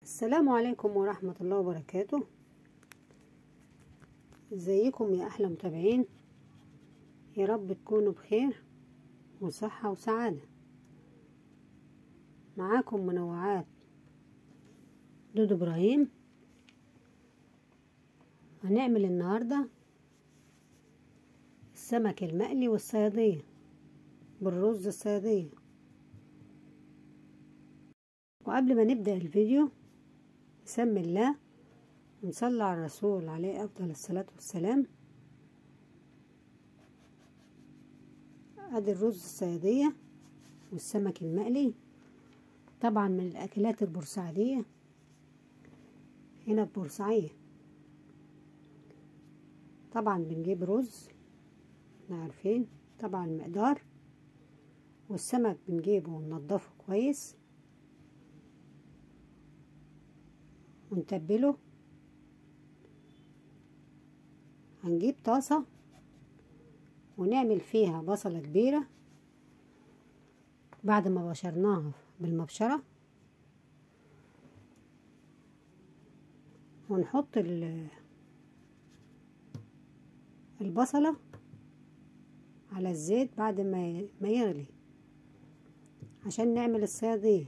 السلام عليكم ورحمة الله وبركاته ازيكم يا احلى متابعين يا رب تكونوا بخير وصحة وسعادة معاكم منوعات دودو ابراهيم هنعمل النهاردة السمك المقلي والصيادية بالرز الصيادية وقبل ما نبدأ الفيديو نسمي الله ونصلي على الرسول عليه أفضل الصلاة والسلام ادي الرز الصيادية والسمك المقلي طبعا من الأكلات البورسعيدية هنا في بورسعيد طبعا بنجيب رز احنا عارفين طبعا المقدار والسمك بنجيبه وننضفه كويس ونتبله هنجيب طاسة ونعمل فيها بصلة كبيرة بعد ما بشرناها بالمبشرة ونحط البصلة على الزيت بعد ما ما يغلي عشان نعمل الصيادية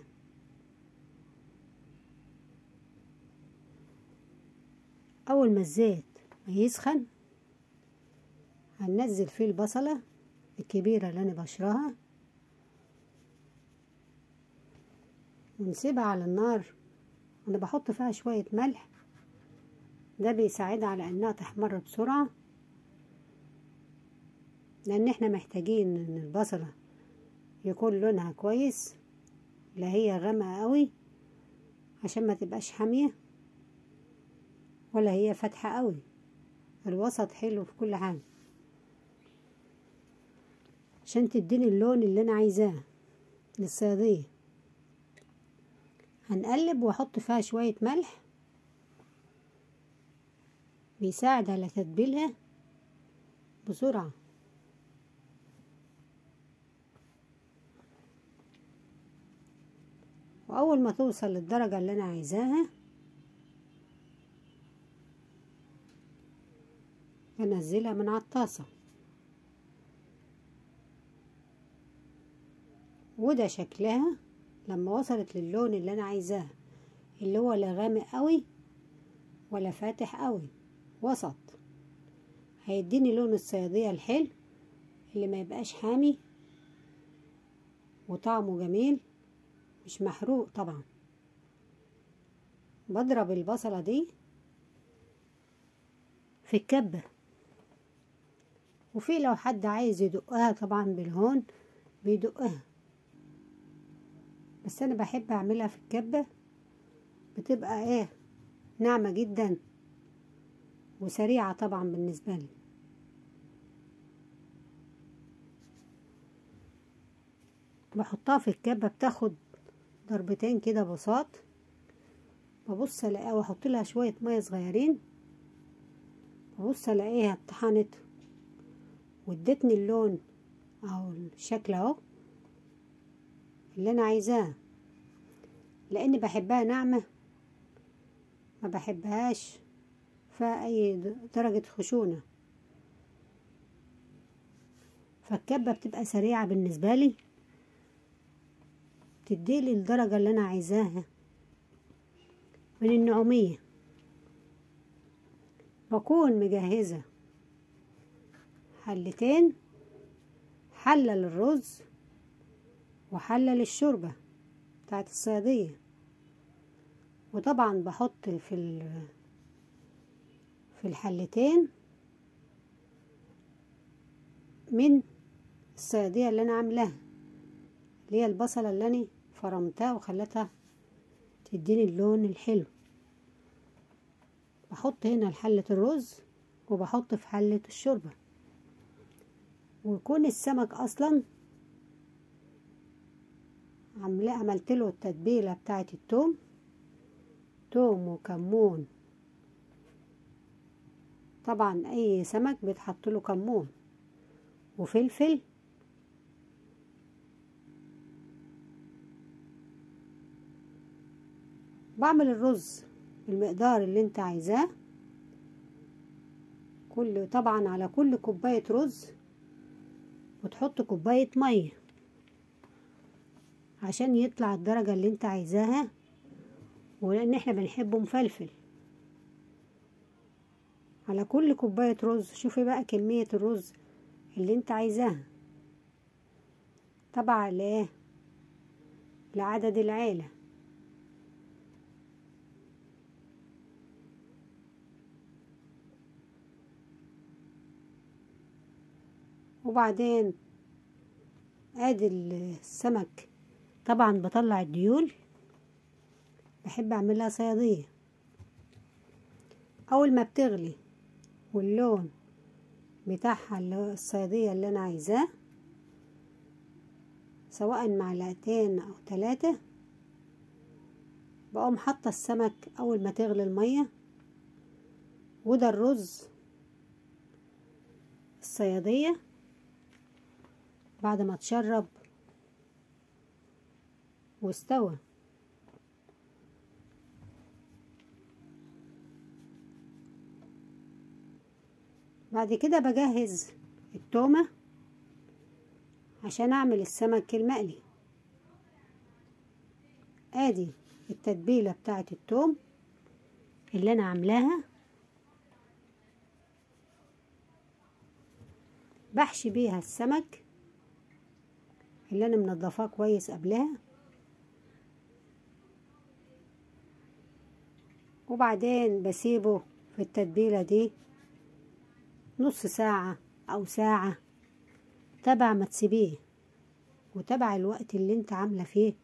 اول ما الزيت ما يسخن هننزل فيه البصلة الكبيرة اللي انا بشرها ونسيبها على النار وانا بحط فيها شوية ملح ده بيساعدها على انها تحمر بسرعة لان احنا محتاجين ان البصلة يكون لونها كويس لا هي غامقة قوي عشان ما تبقاش حامية ولا هي فاتحة قوي الوسط حلو في كل حاجة عشان تديني اللون اللي انا عايزاه للصيادية هنقلب واحط فيها شوية ملح بيساعد على تتبيلها بسرعة واول ما توصل للدرجة اللي انا عايزاها بنزلها من على الطاسة وده شكلها لما وصلت للون اللي انا عايزاه اللي هو لا غامق قوي ولا فاتح قوي وسط هيديني لون الصيادية الحلو اللي ما يبقاش حامي وطعمه جميل مش محروق طبعا بضرب البصلة دي في الكبة وفي لو حد عايز يدقها طبعا بالهون بيدقها بس انا بحب اعملها في الكبة بتبقى ايه ناعمة جدا وسريعة طبعا بالنسبة لي بحطها في الكبة بتاخد ضربتين كده بساط ببص الاقيها واحط لها شوية مية صغيرين ببص الاقيها اتطحنت وادتني اللون او الشكل اهو اللي انا عايزاه لاني بحبها ناعمة ما بحبهاش فيها اي درجة خشونة فالكبة بتبقى سريعة بالنسبة لي تديلي الدرجة اللي انا عايزاها من النعومية بكون مجهزة حلتين حلة للرز وحلة للشوربة بتاعت الصيادية وطبعا بحط في في الحلتين من الصيادية اللي انا عاملاها اللي هي البصلة اللي انا فرمتها وخلتها تديني اللون الحلو بحط هنا حلة الرز وبحط في حلة الشوربة ويكون السمك اصلا عملت عملت له التتبيلة بتاعة التوم توم وكمون طبعا اي سمك بيتحط له كمون وفلفل بعمل الرز المقدار اللي انت عايزاه كل طبعا على كل كوباية رز وتحط كوباية مية عشان يطلع الدرجة اللي انت عايزاها ولان احنا بنحبه مفلفل على كل كوباية رز شوفي بقى كمية الرز اللي انت عايزاها طبعا لايه لعدد العيلة وبعدين ادي السمك طبعا بطلع الديول بحب اعملها صيادية اول ما بتغلي واللون بتاعها اللي هو الصيادية اللي انا عايزاه سواء معلقتين او ثلاثة بقوم حاطة السمك اول ما تغلي المية وده الرز الصيادية بعد ما تشرب واستوى بعد كده بجهز التومة عشان اعمل السمك المقلي ادي التتبيلة بتاعة التوم اللي انا عاملاها بحشي بيها السمك اللي انا منضفاه كويس قبلها وبعدين بسيبه في التتبيلة دي نص ساعة او ساعة تبع ما تسيبيه وتبع الوقت اللي انت عاملة فيه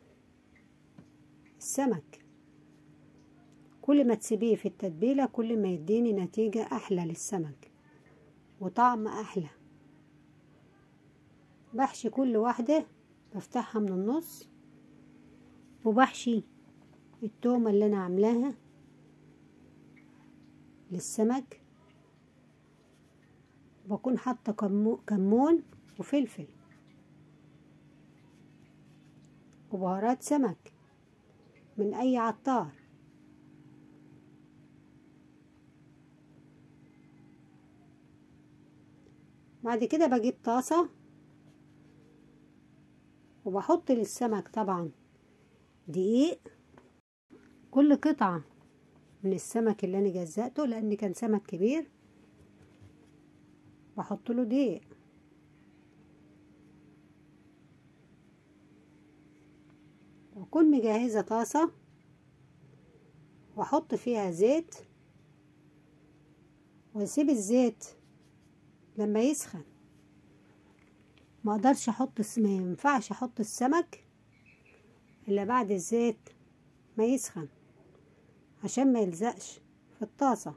السمك كل ما تسيبيه في التتبيلة كل ما يديني نتيجة احلى للسمك وطعم احلى بحشي كل واحدة بفتحها من النص وبحشي التومة اللي انا عاملاها للسمك بكون حاطة كمون وفلفل وبهارات سمك من اي عطار بعد كده بجيب طاسة وبحط للسمك طبعا دقيق كل قطعة من السمك اللي انا جزأته لان كان سمك كبير بحط له دقيق واكون مجهزة طاسة واحط فيها زيت واسيب الزيت لما يسخن ما اقدرش احط ما ينفعش احط السمك الا بعد الزيت ما يسخن عشان ما يلزقش في الطاسة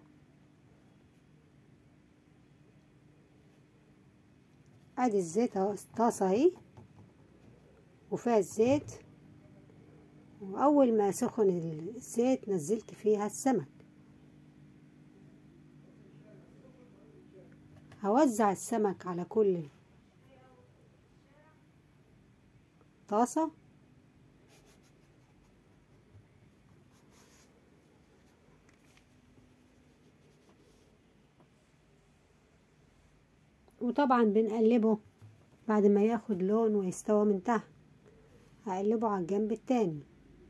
ادي الزيت اهو الطاسة اهي وفيها الزيت واول ما سخن الزيت نزلت فيها السمك هوزع السمك على كل طاسة وطبعا بنقلبه بعد ما ياخد لون ويستوى من تحت هقلبه على الجنب التاني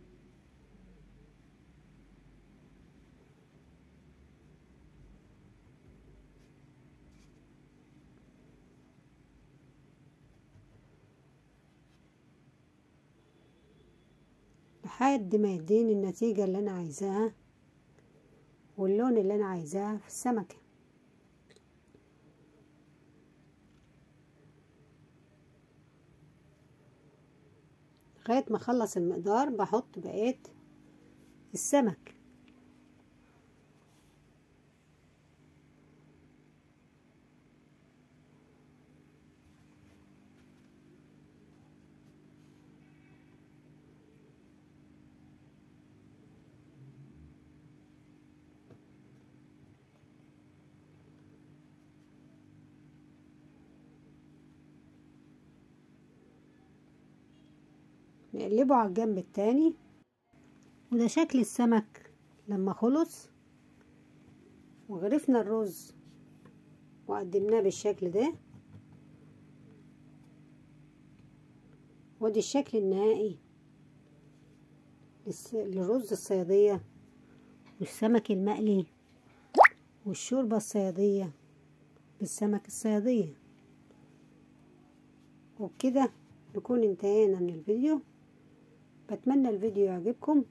لحد ما يديني النتيجة اللي أنا عايزاها واللون اللي أنا عايزاه في السمكة لغاية ما أخلص المقدار بحط بقية السمك نقلبه على الجنب التاني وده شكل السمك لما خلص وغرفنا الرز وقدمناه بالشكل ده وادي الشكل النهائي للرز الصيادية والسمك المقلي والشوربة الصيادية بالسمك الصيادية وبكده نكون انتهينا من الفيديو بتمنى الفيديو يعجبكم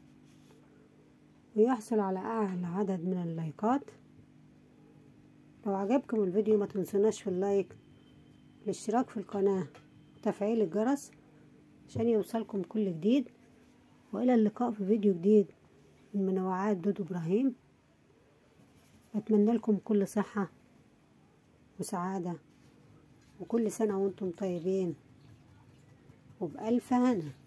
ويحصل على أعلى عدد من اللايكات لو عجبكم الفيديو ما تنسوناش في اللايك الاشتراك في القناة وتفعيل الجرس عشان يوصلكم كل جديد وإلى اللقاء في فيديو جديد من منوعات دودو إبراهيم بتمنى لكم كل صحة وسعادة وكل سنة وانتم طيبين وبألف هنا